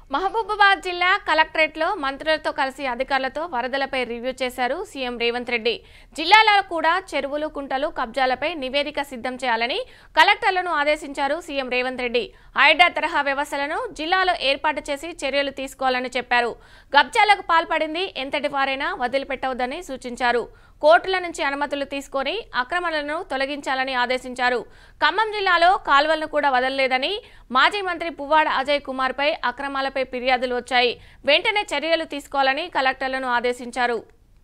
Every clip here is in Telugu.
మహబూబాబాద్ జిల్లా కలెక్టరేట్లో మంత్రులతో కలిసి అధికారులతో వరదలపై రివ్యూ చేశారు సీఎం రేవంత్ రెడ్డి జిల్లాలో కూడా చెరువులు కుంటలు కబ్జాలపై నివేదిక సిద్ధం చేయాలని కలెక్టర్లను ఆదేశించారు సీఎం రేవంత్ రెడ్డి హైడ్రా తరహా వ్యవస్థలను జిల్లాలో ఏర్పాటు చేసి చర్యలు తీసుకోవాలని చెప్పారు కబ్జాలకు పాల్పడింది ఎంతటి వారైనా వదిలిపెట్టవద్దని సూచించారు కోర్టుల నుంచి అనుమతులు తీసుకొని అక్రమాలను తొలగించాలని ఆదేశించారు ఖమ్మం జిల్లాలో కాల్వలను కూడా వదలలేదని మాజీ మంత్రి పువ్వాడ అజయ్ కుమార్ పై అక్రమాలపై ఫిర్యాదులు వచ్చాయి వెంటనే చర్యలు తీసుకోవాలని కలెక్టర్లను ఆదేశించారు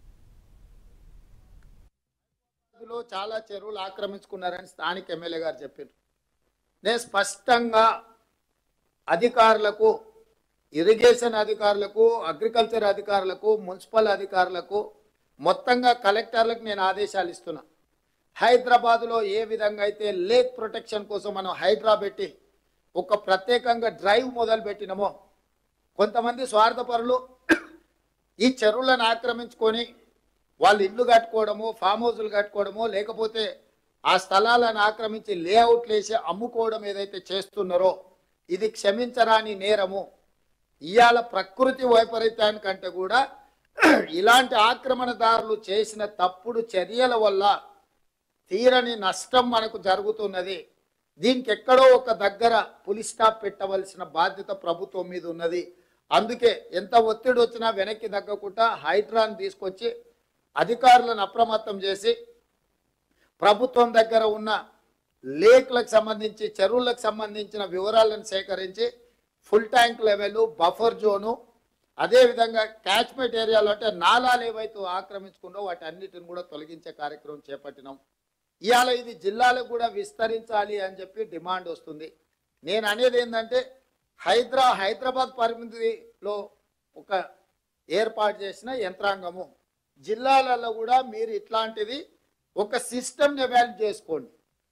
లో చాలా చెరువులు ఆక్రమించుకున్నారని స్థానిక ఎమ్మెల్యే గారు చెప్పారు నేను స్పష్టంగా అధికారులకు ఇరిగేషన్ అధికారులకు అగ్రికల్చర్ అధికారులకు మున్సిపల్ అధికారులకు మొత్తంగా కలెక్టర్లకు నేను ఆదేశాలు ఇస్తున్నా హైదరాబాదులో ఏ విధంగా అయితే లేక్ ప్రొటెక్షన్ కోసం మనం హైడ్రా పెట్టి ఒక ప్రత్యేకంగా డ్రైవ్ మొదలు పెట్టినామో కొంతమంది స్వార్థపరులు ఈ చెరువులను ఆక్రమించుకొని వాళ్ళు ఇల్లు కట్టుకోవడము ఫామ్ హౌస్లు కట్టుకోవడము లేకపోతే ఆ స్థలాలను ఆక్రమించి లేఅవుట్లు వేసి అమ్ముకోవడం ఏదైతే చేస్తున్నారో ఇది క్షమించరాని నేరము ఇవాళ ప్రకృతి వైపరీత్యానికంటే కూడా ఇలాంటి ఆక్రమణదారులు చేసిన తప్పుడు చర్యల వల్ల తీరని నష్టం మనకు జరుగుతున్నది దీనికి ఎక్కడో ఒక దగ్గర పులి స్టాప్ పెట్టవలసిన బాధ్యత ప్రభుత్వం మీద ఉన్నది అందుకే ఎంత ఒత్తిడి వచ్చినా వెనక్కి తగ్గకుండా హైడ్రాన్ తీసుకొచ్చి అధికారులను అప్రమత్తం చేసి ప్రభుత్వం దగ్గర ఉన్న లేక్లకు సంబంధించి చెరువులకు సంబంధించిన వివరాలను సేకరించి full tank level buffer zone అదేవిధంగా క్యాచ్మెంట్ ఏరియాలో అంటే నాలాలు ఏవైతే ఆక్రమించుకుందో వాటి అన్నిటిని కూడా తొలగించే కార్యక్రమం చేపట్టినాం ఇవాళ ఇది జిల్లాలకు కూడా విస్తరించాలి అని చెప్పి డిమాండ్ వస్తుంది నేను అనేది ఏంటంటే హైదరా హైదరాబాద్ పరిమితిలో ఒక ఏర్పాటు చేసిన యంత్రాంగము జిల్లాలలో కూడా మీరు ఇట్లాంటిది ఒక సిస్టమ్ని వాల్యూ చేసుకోండి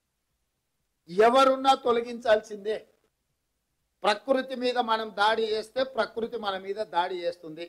ఎవరున్నా తొలగించాల్సిందే ప్రకృతి మీద మనం దాడి చేస్తే ప్రకృతి మన మీద దాడి చేస్తుంది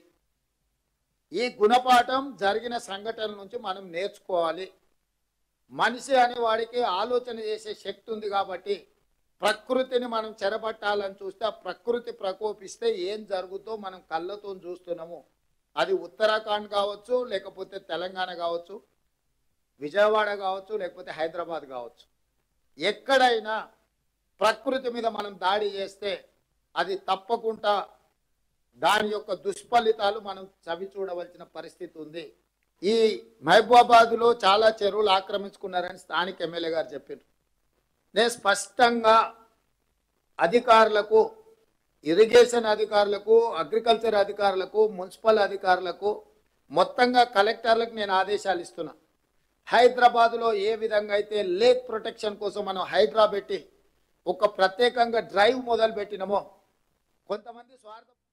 ఈ గుణపాఠం జరిగిన సంఘటనల నుంచి మనం నేర్చుకోవాలి మనిషి అనే వాడికి ఆలోచన చేసే శక్తి ఉంది కాబట్టి ప్రకృతిని మనం చెరబట్టాలని చూస్తే ఆ ప్రకృతి ప్రకోపిస్తే ఏం జరుగుతుందో మనం కళ్ళతో చూస్తున్నాము అది ఉత్తరాఖండ్ కావచ్చు లేకపోతే తెలంగాణ కావచ్చు విజయవాడ కావచ్చు లేకపోతే హైదరాబాద్ కావచ్చు ఎక్కడైనా ప్రకృతి మీద మనం దాడి చేస్తే అది తప్పకుండా దాని యొక్క దుష్ఫలితాలు మనం చవి చూడవలసిన పరిస్థితి ఉంది ఈ మహబూబాబాద్లో చాలా చెరువులు ఆక్రమించుకున్నారని స్థానిక ఎమ్మెల్యే గారు చెప్పారు నేను స్పష్టంగా అధికారులకు ఇరిగేషన్ అధికారులకు అగ్రికల్చర్ అధికారులకు మున్సిపల్ అధికారులకు మొత్తంగా కలెక్టర్లకు నేను ఆదేశాలు ఇస్తున్నా హైదరాబాదులో ఏ విధంగా అయితే లేక్ ప్రొటెక్షన్ కోసం మనం హైడ్రా పెట్టి ఒక ప్రత్యేకంగా డ్రైవ్ మొదలు పెట్టినామో కొంతమంది స్వార్థ